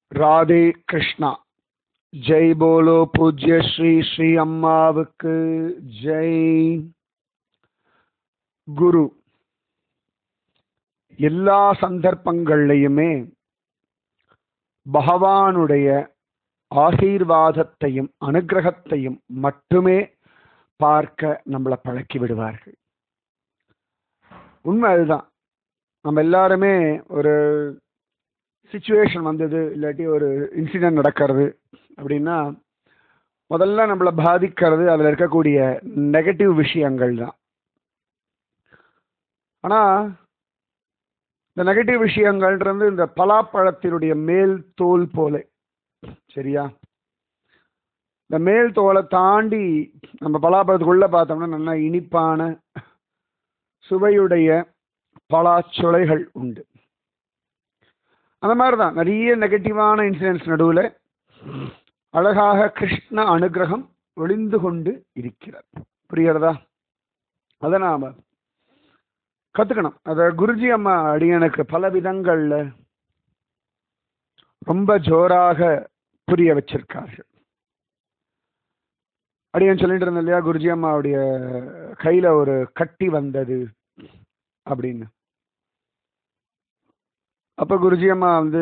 Radhe Krishna Jai polo பூஜ்ய ஸ்ரீ ஸ்ரீ அம்மாவுக்கு ஜெய் குரு எல்லா சந்தர்ப்பங்கள்லையுமே பகவானுடைய ஆசீர்வாதத்தையும் அனுகிரகத்தையும் மட்டுமே பார்க்க நம்மளை பழக்கி விடுவார்கள் உண்மை அதுதான் நம்ம எல்லாருமே ஒரு சுச்சுவேஷன் வந்தது இல்லாட்டி ஒரு இன்சிடென்ட் நடக்கிறது அப்படின்னா முதல்ல நம்மளை பாதிக்கிறது அதில் இருக்கக்கூடிய நெகட்டிவ் விஷயங்கள் தான் ஆனால் இந்த நெகட்டிவ் விஷயங்கள்ன்றது இந்த பலாப்பழத்தினுடைய மேல் தோல் போல சரியா இந்த மேல் தோலை தாண்டி நம்ம பலாப்பழத்துக்குள்ள பார்த்தோம்னா நல்லா இனிப்பான சுவையுடைய பலாச்சுளைகள் உண்டு அந்த மாதிரி தான் நிறைய நெகட்டிவான இன்சிடென்ட்ஸ் நடுவில் அழகாக கிருஷ்ண அனுகிரகம் ஒளிந்து கொண்டு இருக்கிறது புரிகிறதா அதை நாம் கற்றுக்கணும் அதை குருஜி அம்மா அடியனுக்கு பல விதங்களில் ரொம்ப ஜோராக புரிய வச்சிருக்கார்கள் அடியன் சொல்லிட்டு இருந்தேன் இல்லையா குருஜி அம்மாவுடைய கையில் ஒரு கட்டி வந்தது அப்படின்னு அப்போ குருஜி அம்மா வந்து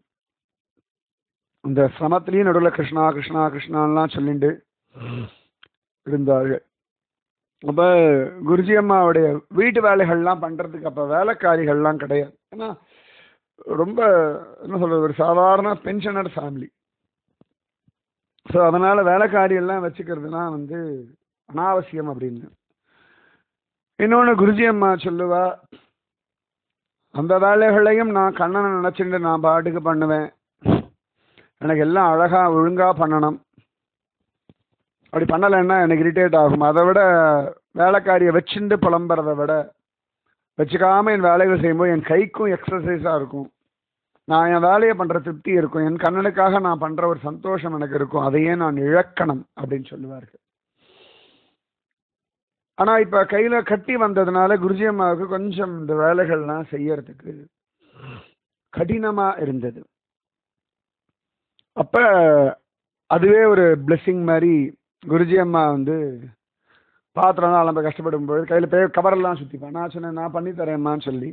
இந்த சிரமத்திலையும் நடுவில் கிருஷ்ணா கிருஷ்ணா கிருஷ்ணான்லாம் சொல்லிட்டு இருந்தார்கள் அப்போ குருஜி அம்மாவுடைய வீட்டு வேலைகள்லாம் பண்ணுறதுக்கு அப்போ வேலைக்காரிகள்லாம் கிடையாது ஏன்னா ரொம்ப என்ன சொல்கிறது ஒரு சாதாரண பென்ஷனர் ஃபேமிலி ஸோ அதனால் வேலைக்காரியெல்லாம் வச்சுக்கிறதுனா வந்து அனாவசியம் அப்படின்னு இன்னொன்று குருஜி அம்மா சொல்லுவா அந்த வேலைகளையும் நான் கண்ணனை நினச்சிட்டு நான் பாட்டுக்கு பண்ணுவேன் எனக்கு எல்லாம் அழகாக ஒழுங்காக பண்ணணும் அப்படி பண்ணலைன்னா எனக்கு இரிட்டேட் ஆகும் அதை விட வேலைக்காரியை வச்சுட்டு புலம்புறதை விட வச்சுக்காமல் என் வேலைகள் செய்யும்போது என் கைக்கும் எக்ஸசைஸாக இருக்கும் நான் என் வேலையை பண்ணுற திருப்தி இருக்கும் என் கண்ணனுக்காக நான் பண்ணுற ஒரு சந்தோஷம் எனக்கு இருக்கும் அதையே நான் இழக்கணும் அப்படின்னு சொல்லுவார்கள் ஆனால் இப்போ கையில் கட்டி வந்ததுனால குருஜி அம்மாவுக்கு கொஞ்சம் இந்த வேலைகள்லாம் செய்யறதுக்கு கடினமாக இருந்தது அப்போ அதுவே ஒரு பிளெஸ்ஸிங் மாதிரி குருஜி அம்மா வந்து பாத்திரம்லாம் ரொம்ப கஷ்டப்படும் போது கையில் பே கவரெல்லாம் சுற்றிப்பேன் நான் சொன்னேன் நான் பண்ணி தரேம்மான்னு சொல்லி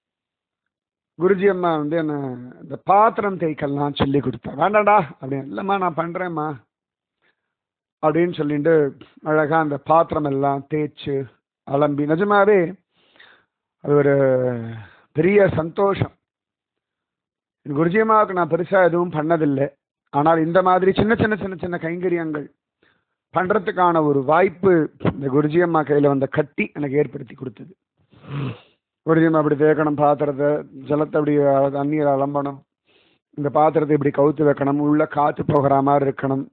குருஜி அம்மா வந்து என்ன இந்த பாத்திரம் தேய்க்கெல்லாம் சொல்லி கொடுத்தேன் வேண்டாடா அப்படின்னு இல்லைம்மா நான் பண்ணுறேம்மா அப்படின்னு சொல்லிட்டு அழகாக அந்த பாத்திரம் எல்லாம் தேய்ச்சி அலம்பி நிஜமாவே அது ஒரு பெரிய சந்தோஷம் குருஜியம்மாவுக்கு நான் பெருசாக எதுவும் பண்ணதில்லை ஆனால் இந்த மாதிரி சின்ன சின்ன சின்ன சின்ன கைங்கரியங்கள் பண்ணுறதுக்கான ஒரு வாய்ப்பு இந்த குருஜியம்மா கையில் வந்த கட்டி எனக்கு ஏற்படுத்தி கொடுத்தது குருஜியம்மா அப்படி தேய்க்கணும் பாத்திரத்தை ஜலத்தை அப்படி தண்ணீர் அலம்பணும் இந்த பாத்திரத்தை இப்படி கவுத்து வைக்கணும் உள்ள காற்று போகிற மாதிரி இருக்கணும்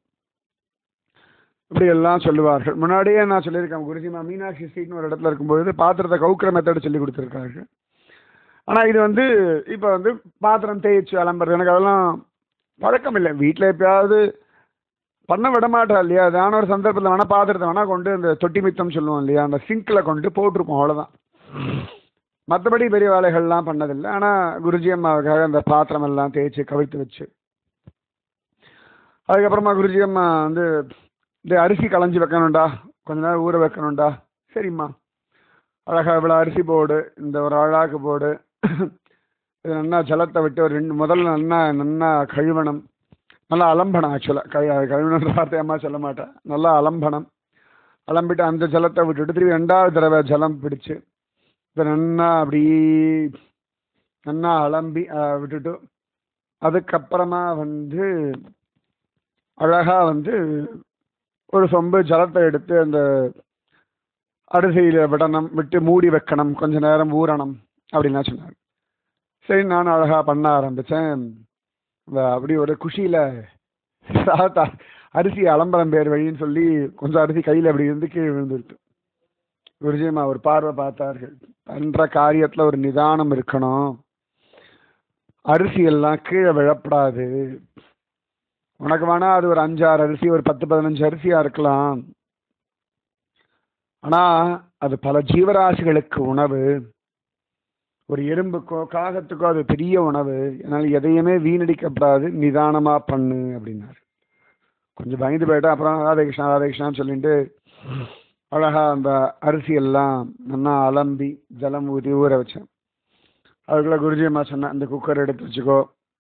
இப்படி எல்லாம் சொல்லுவார்கள் முன்னாடியே நான் சொல்லியிருக்கேன் குருஜிமா மீனாட்சி ஸ்ட்ரீட்னு ஒரு இடத்துல இருக்கும்பொழுது பாத்திரத்தை கவுக்கிற மெத்தட் சொல்லி கொடுத்துருக்காரு ஆனால் இது வந்து இப்போ வந்து பாத்திரம் தேய்ச்சி அலம்புறது எனக்கு அதெல்லாம் பழக்கம் இல்லை வீட்டில் எப்பயாவது பண்ண விட மாட்டா இல்லையா அதான ஒரு சந்தர்ப்பத்தில் வேணால் பாத்திரத்தை வேணால் கொண்டு இந்த தொட்டி மித்தம் சொல்லுவோம் இல்லையா அந்த சிங்கில் கொண்டு போட்டிருப்போம் அவ்வளோதான் மற்றபடி பெரிய வேலைகள்லாம் பண்ணதில்லை ஆனால் குருஜி அம்மாவுக்காக அந்த பாத்திரம் எல்லாம் தேய்ச்சி கவிழ்த்து வச்சு அதுக்கப்புறமா குருஜி அம்மா வந்து இந்த அரிசி களைஞ்சி வைக்கணும்டா கொஞ்ச நேரம் ஊற வைக்கணும்டா சரிம்மா அழகாக இவ்வளோ அரிசி போடு இந்த ஒரு அழகாக்கு போடு இது நல்லா ஜலத்தை விட்டு ஒரு ரெண்டு முதல்ல நல்லா நல்லா கழுவணும் நல்லா அலம்பணும் ஆக்சுவலாக கழு கழுவணுன்ற வார்த்தை அம்மா சொல்ல மாட்டேன் நல்லா அலம்பணும் அலம்பிட்டு அந்த ஜலத்தை விட்டுட்டு திருப்பி ரெண்டாவது தடவை ஜலம் பிடிச்சு இதை நல்லா அப்படி நல்லா அலம்பி விட்டுட்டு அதுக்கப்புறமா வந்து அழகாக வந்து ஒரு சொம்பு ஜலத்தை எடுத்து அந்த அரிசியில் விடணும் விட்டு மூடி வைக்கணும் கொஞ்ச நேரம் ஊறணும் அப்படின்லாம் சொன்னார் சரி நான் அழகாக பண்ண ஆரம்பித்தேன் அப்படி ஒரு குஷியில் சாத்தா அரிசி அலம்பரம் பேர் வழின்னு சொல்லி கொஞ்சம் அரிசி கையில் அப்படி இருந்து கீழே விழுந்துருக்கு குருஜிமா ஒரு பார்வை பார்த்தார்கள் பண்ணுற காரியத்தில் ஒரு நிதானம் இருக்கணும் அரிசி எல்லாம் கீழே விழப்படாது உனக்கு வேணா அது ஒரு அஞ்சாறு அரிசி ஒரு பத்து பதினஞ்சு அரிசியா இருக்கலாம் ஆனா அது பல ஜீவராசிகளுக்கு உணவு ஒரு எறும்புக்கோ காகத்துக்கோ அது பெரிய உணவு அதனால எதையுமே வீணடிக்கப்படாது நிதானமா பண்ணு அப்படின்னாரு கொஞ்சம் பயந்து போயிட்டா அப்புறம் ராதகிருஷ்ணா ராதகிருஷ்ணான்னு சொல்லிட்டு அழகா அந்த அரிசி எல்லாம் நல்லா அலம்பி ஜலம் ஊற்றி ஊற வச்சேன் அதுக்குள்ள குருஜி அம்மா சொன்னேன் இந்த குக்கர் எடுத்து வச்சுக்கோ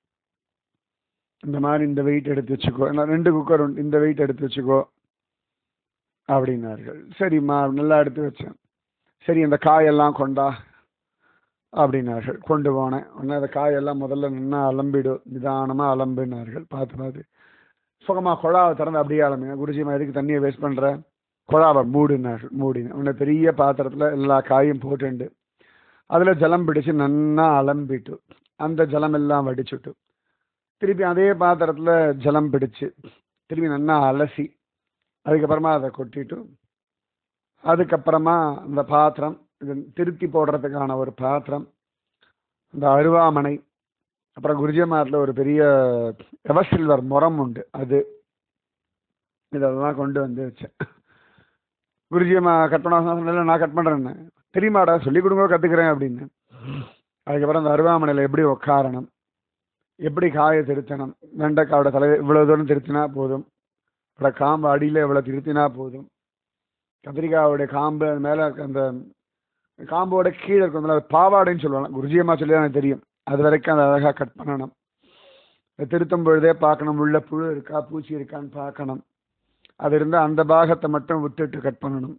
இந்த மாதிரி இந்த வெயிட் எடுத்து வச்சுக்கோ நான் ரெண்டு குக்கர் உண்டு இந்த வெயிட் எடுத்து வச்சுக்கோ அப்படின்னார்கள் சரிம்மா நல்லா எடுத்து வச்சேன் சரி அந்த காயெல்லாம் கொண்டா அப்படின்னார்கள் கொண்டு போனேன் உடனே அந்த காயெல்லாம் முதல்ல நின்னா அலம்பிடும் நிதானமாக அலம்புனார்கள் பார்த்து பார்த்து சுகமாக குழாவை திறந்து அப்படியே அலம்புங்க குருஜிமா எதுக்கு தண்ணியை வேஸ்ட் பண்ணுற குழாவை மூடினார்கள் மூடினேன் உடனே பெரிய பாத்திரத்தில் எல்லா காயும் போட்டுண்டு அதில் ஜலம் பிடிச்சு நன்னா அலம்பிட்டு அந்த ஜலம் எல்லாம் வடிச்சுட்டு திருப்பி அதே பாத்திரத்தில் ஜலம் பிடிச்சு திருப்பி நன்னா அலசி அதுக்கப்புறமா அதை கொட்டிட்டு அதுக்கப்புறமா அந்த பாத்திரம் இது திருத்தி போடுறதுக்கான ஒரு பாத்திரம் இந்த அருவாமனை அப்புறம் குருஜிமாரில் ஒரு பெரிய எவசில்வர் முறம் உண்டு அது இதெல்லாம் கொண்டு வந்து வச்சேன் குருஜியம்மா கட் பண்ண சொன்னால நான் கட் பண்ணுறேன்னு தெரியுமாடா சொல்லி கொடுங்க கற்றுக்குறேன் அப்படின்னு அதுக்கப்புறம் அந்த அருவாமனையில் எப்படி உட்காரணும் எப்படி காயை திருத்தணும் வெண்டைக்காயோட தலை இவ்வளோ தூரம் திருத்தினா போதும் அப்புறம் காம்பு அடியில் இவ்வளோ திருத்தினா போதும் கத்திரிக்காயோடைய காம்பு அது மேலே அந்த காம்போட கீழே இருக்கும் அது பாவாடைன்னு சொல்லுவாங்க குருஜியம்மா சொல்லி எனக்கு தெரியும் அது வரைக்கும் அதை அழகாக கட் பண்ணணும் திருத்தும் பொழுதே பார்க்கணும் உள்ள புழு இருக்கா பூச்சி இருக்கான்னு பார்க்கணும் அது இருந்தால் அந்த பாகத்தை மட்டும் விட்டுட்டு கட் பண்ணணும்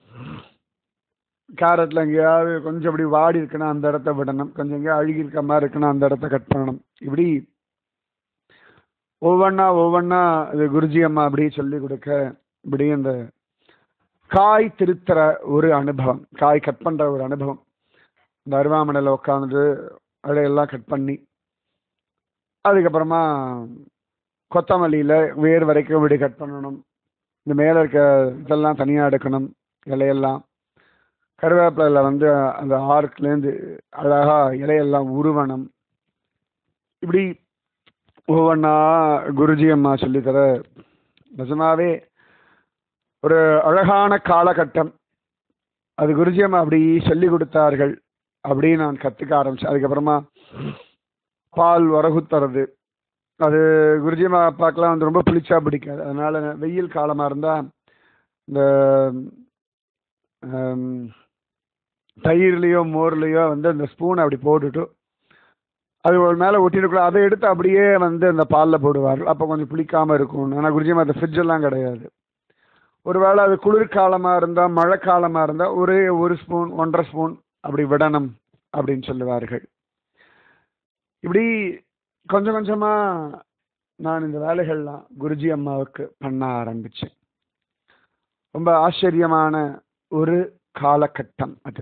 கேரட்டில் எங்கேயாவது கொஞ்சம் அப்படி வாடி இருக்குன்னா அந்த இடத்த விடணும் கொஞ்சம் எங்கேயா அழுகி இருக்க மாதிரி இருக்குன்னா அந்த இடத்த கட் பண்ணணும் இப்படி ஒவ்வொன்றா ஒவ்வொன்றா இது குருஜி அம்மா அப்படி சொல்லி கொடுக்க இப்படி அந்த காய் திருத்துற ஒரு அனுபவம் காய் கட் பண்ணுற ஒரு அனுபவம் இந்த அருவாமனையில் உட்காந்துட்டு அதையெல்லாம் கட் பண்ணி அதுக்கப்புறமா கொத்தமல்லியில் வேர் வரைக்கும் இப்படி கட் பண்ணணும் இந்த மேலே இருக்க இதெல்லாம் தனியாக எடுக்கணும் இலையெல்லாம் கருவேப்பிலையில் வந்து அந்த ஆர்க்லேருந்து அழகாக இலையெல்லாம் உருவணும் இப்படி ஒவ்வொன்றா குருஜி அம்மா சொல்லித்தர நிஜமாவே ஒரு அழகான காலகட்டம் அது குருஜி அம்மா அப்படி சொல்லி கொடுத்தார்கள் அப்படி நான் கற்றுக்க ஆரம்பித்தேன் அதுக்கப்புறமா பால் உரகுத்துறது அது குருஜி அம்மா அப்பாக்கெல்லாம் வந்து ரொம்ப புளிச்சா பிடிக்காது அதனால வெயில் காலமாக இருந்தால் இந்த தயிர்லேயோ மோர்லேயோ வந்து அந்த ஸ்பூனை அப்படி போட்டுட்டு அது ஒரு மேலே ஒட்டிருக்கலாம் அதை எடுத்து அப்படியே வந்து அந்த பாலில் போடுவார்கள் அப்போ கொஞ்சம் புளிக்காமல் இருக்கும் ஆனால் குருஜிமா அந்த ஃப்ரிட்ஜெல்லாம் கிடையாது ஒருவேளை அது குளிர்காலமாக இருந்தால் மழை காலமாக இருந்தால் ஒரே ஒரு ஸ்பூன் ஒன்றரை ஸ்பூன் அப்படி விடணும் அப்படின்னு சொல்லுவார்கள் இப்படி கொஞ்சம் கொஞ்சமாக நான் இந்த வேலைகள்லாம் குருஜி அம்மாவுக்கு பண்ண ஆரம்பித்தேன் ரொம்ப ஆச்சரியமான ஒரு காலகட்டம் அது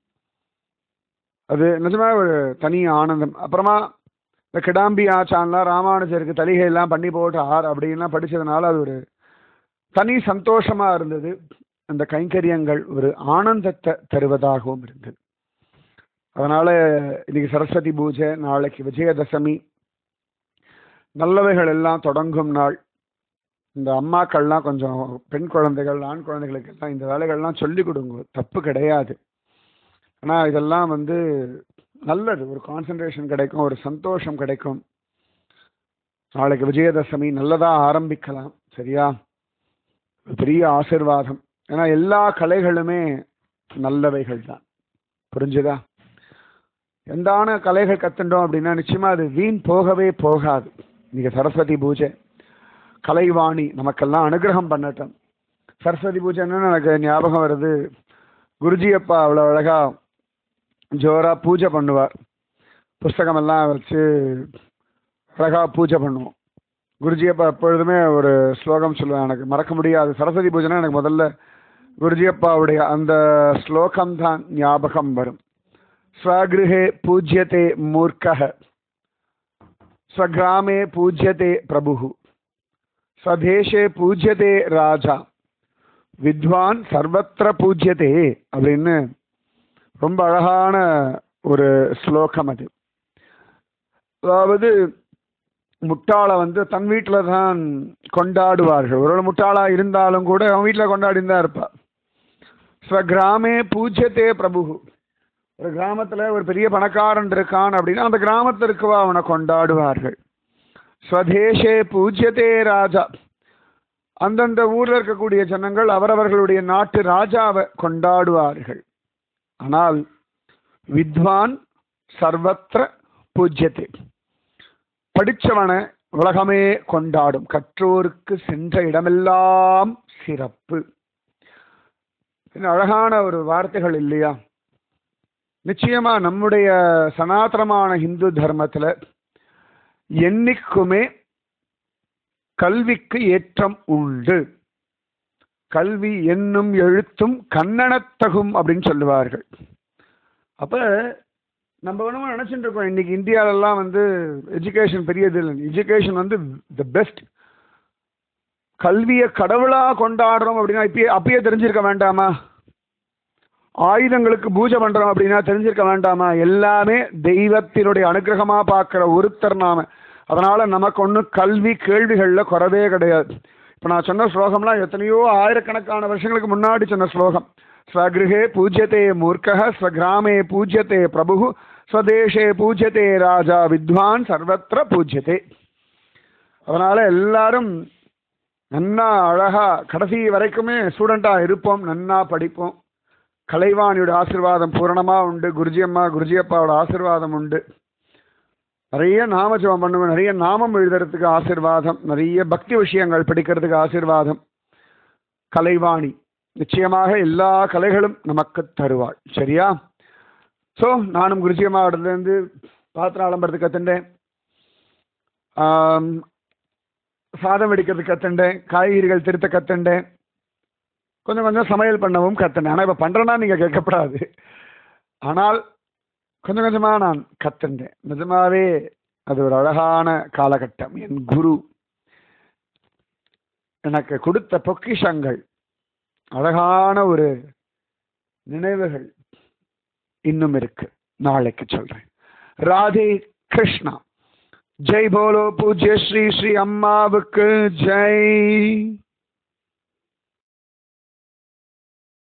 அது நிஜமா ஒரு தனி ஆனந்தம் அப்புறமா இந்த கிடாம்பி ஆச்சான்லாம் ராமானுஜருக்கு தலிகை எல்லாம் பண்ணி போட்டு ஆர் அப்படின்லாம் படிச்சதுனால அது ஒரு தனி சந்தோஷமா இருந்தது அந்த கைங்கரியங்கள் ஒரு ஆனந்தத்தை தருவதாகவும் இருந்தது அதனால இன்னைக்கு சரஸ்வதி பூஜை நாளைக்கு விஜயதசமி நல்லவைகள் எல்லாம் தொடங்கும் நாள் இந்த அம்மாக்கள்லாம் கொஞ்சம் பெண் குழந்தைகள் ஆண் குழந்தைகளுக்கு எல்லாம் இந்த வேலைகள்லாம் சொல்லி கொடுங்க தப்பு கிடையாது ஆனால் இதெல்லாம் வந்து நல்லது ஒரு கான்சன்ட்ரேஷன் கிடைக்கும் ஒரு சந்தோஷம் கிடைக்கும் நாளைக்கு விஜயதசமி நல்லதாக ஆரம்பிக்கலாம் சரியா பெரிய ஆசிர்வாதம் ஏன்னா எல்லா கலைகளுமே நல்லவைகள் தான் புரிஞ்சுதா எந்தான கலைகள் கத்துட்டோம் அப்படின்னா நிச்சயமா அது வீண் போகவே போகாது இன்னைக்கு சரஸ்வதி பூஜை கலைவாணி நமக்கெல்லாம் அனுகிரகம் பண்ணட்டும் சரஸ்வதி பூஜைன்னு எனக்கு ஞாபகம் வருது குருஜி அப்பா அவ்வளோ அழகா ஜோரா பூஜை பண்ணுவார் புஸ்தகமெல்லாம் வச்சு அழகா பூஜை பண்ணுவோம் குருஜி அப்பா எப்பொழுதுமே ஒரு ஸ்லோகம் சொல்லுவேன் எனக்கு மறக்க முடியாது சரஸ்வதி பூஜைனா எனக்கு முதல்ல குருஜி அப்பாவுடைய அந்த ஸ்லோகம் தான் ஞாபகம் வரும் ஸ்வகிருஹே பூஜ்யதே மூர்க்கः ஸ்வகிராமே பூஜ்யதே பிரபு ஸ்வதேசே பூஜ்யதே ராஜா வித்வான் சர்வத்திர பூஜ்யதே அப்படின்னு ரொம்ப அழகான ஒரு ஸ்லோகம் அது அதாவது முட்டாளை வந்து தன் வீட்டில் தான் கொண்டாடுவார்கள் ஒரு முட்டாளா இருந்தாலும் கூட அவன் வீட்டில் கொண்டாடி தான் இருப்பா ஸ்வகிராமே பூஜ்யத்தே பிரபு ஒரு கிராமத்துல ஒரு பெரிய பணக்காரன் இருக்கான் அப்படின்னா அந்த கிராமத்துல இருக்கவா அவனை கொண்டாடுவார்கள் ஸ்வதேசே பூஜ்யதே ராஜா அந்தந்த ஊர்ல இருக்கக்கூடிய ஜனங்கள் அவரவர்களுடைய நாட்டு ராஜாவை கொண்டாடுவார்கள் ஆனால் வித்வான் சர்வத்திர பூஜ்யத்தை படிச்சவனை உலகமே கொண்டாடும் கற்றோருக்கு சென்ற இடமெல்லாம் சிறப்பு என்ன அழகான ஒரு வார்த்தைகள் இல்லையா நிச்சயமா நம்முடைய சனாதனமான இந்து தர்மத்துல என்னைக்குமே கல்விக்கு ஏற்றம் உண்டு கல்வி என்னும் எழுத்தும் கண்ணனத்தகும் அப்படின்னு சொல்லுவார்கள் அப்ப நம்ம என்னமோ நினைச்சிட்டு இருக்கோம் இன்னைக்கு இந்தியாவிலலாம் வந்து எஜுகேஷன் பெரியது இல்லை எஜுகேஷன் வந்து த பெஸ்ட் கல்வியை கடவுளா கொண்டாடுறோம் அப்படின்னா இப்பயே அப்பயே தெரிஞ்சிருக்க வேண்டாமா ஆயுதங்களுக்கு பூஜை பண்றோம் அப்படின்னா தெரிஞ்சிருக்க வேண்டாமா எல்லாமே தெய்வத்தினுடைய அனுகிரகமா பார்க்கிற ஒருத்தர் நாம அதனால நமக்கு ஒன்றும் கல்வி கேள்விகள்ல குறவே கிடையாது இப்போ நான் சொன்ன ஸ்லோகம்லாம் எத்தனையோ ஆயிரக்கணக்கான வருஷங்களுக்கு முன்னாடி சொன்ன ஸ்லோகம் ஸ்வகிருஹே பூஜ்யதே மூர்க்கः ஸ்வகிராமே பூஜ்யதே பிரபு ஸ்வதேசே பூஜ்யதே ராஜா வித்வான் சர்வத்திர பூஜ்யதே அதனால எல்லாரும் நன்னா அழகா கடைசி வரைக்குமே ஸ்டூடெண்டா இருப்போம் நன்னா படிப்போம் கலைவாணியோட ஆசீர்வாதம் பூரணமா உண்டு குருஜி அம்மா குருஜி அப்பாவோட ஆசீர்வாதம் உண்டு நிறைய நாம ஜெபம் பண்ணுவேன் நிறைய நாமம் எழுதுறதுக்கு ஆசீர்வாதம் நிறைய பக்தி விஷயங்கள் படிக்கிறதுக்கு ஆசீர்வாதம் கலைவாணி நிச்சயமாக எல்லா கலைகளும் நமக்கு தருவாள் சரியா ஸோ நானும் குருஜி அம்மாவிடத்துலேருந்து பாத்திரம் ஆலம்பரத்துக்கு கற்றுண்டேன் சாதம் வெடிக்கிறது கற்றுண்டேன் காய்கறிகள் திருத்த கற்றுண்டேன் கொஞ்சம் கொஞ்சம் சமையல் பண்ணவும் கற்றுனேன் ஆனால் இப்போ பண்ணுறேன்னா நீங்கள் கேட்கப்படாது ஆனால் கொஞ்சம் கொஞ்சமாக நான் கற்றுண்டேன் நிஜமாவே அது ஒரு அழகான காலகட்டம் என் குரு எனக்கு கொடுத்த பொக்கிஷங்கள் அழகான ஒரு நினைவுகள் இன்னும் இருக்கு நாளைக்கு சொல்றேன் ராதே கிருஷ்ணா ஜெய் போலோ பூஜ்ய ஸ்ரீ ஸ்ரீ அம்மாவுக்கு ஜெய்